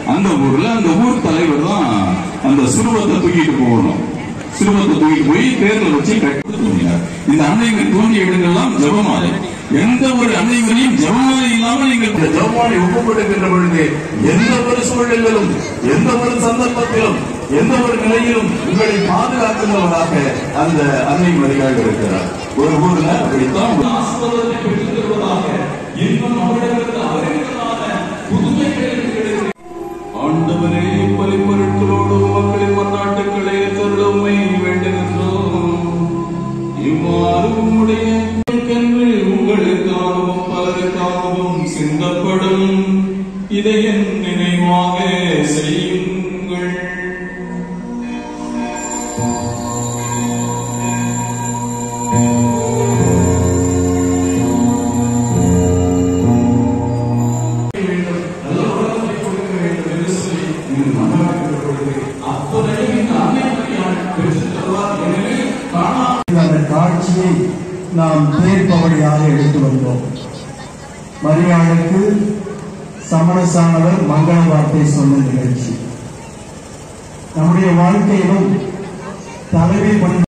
அந்த ஊர்ல அந்த ஊர் தலைவர் தான் அந்த சுருவத்தை தூக்கிட்டு போகணும் சுருவத்தை தூக்கிட்டு போய் தேர்ல வச்சு கட்டி தூங்கினார் இந்த அன்னைகள் தோன்றிய இடங்கள்லாம் ஜெபமாலை எந்த ஒரு அன்னைகளையும் ஜெபமாலை இல்லாம நீங்கள் இந்த ஜெபமாலை ஒப்புப்படுகின்ற பொழுது எந்த ஒரு சூழலிலும் எந்த ஒரு சந்தர்ப்பத்திலும் எந்த ஒரு நிலையிலும் உங்களை பாதுகாக்கின்றவராக அந்த அன்னை மரியாதை இருக்கிறார் ஒரு ஊர்ல அப்படித்தான் ஒரு ஆசீர்வாதத்தை பெற்றுத் தருவதாக இன்னும் அவரிடமிருந்து அவர்களுக்கான புதுமைகளை கிடைக்கிறது. ஆண்டவரே பலிப்பொருட்களோடு மக்களின் மன்னாட்டுக்களை தருளமை வேண்டுகின்றோம் இவ்வாறு உம்முடைய கன்று உங்களுக்காகவும் பலருக்காகவும் சிந்தப்படும் இதை என் நினைவாக செய்யுங்கள் அந்த காட்சியை நாம் தேர்ப்பவழியாக எடுத்து வந்தோம் மரியாளுக்கு சமணசானவர் மங்கள வார்த்தை சொன்ன நிகழ்ச்சி நம்முடைய வாழ்க்கையிலும் தலைமை பணி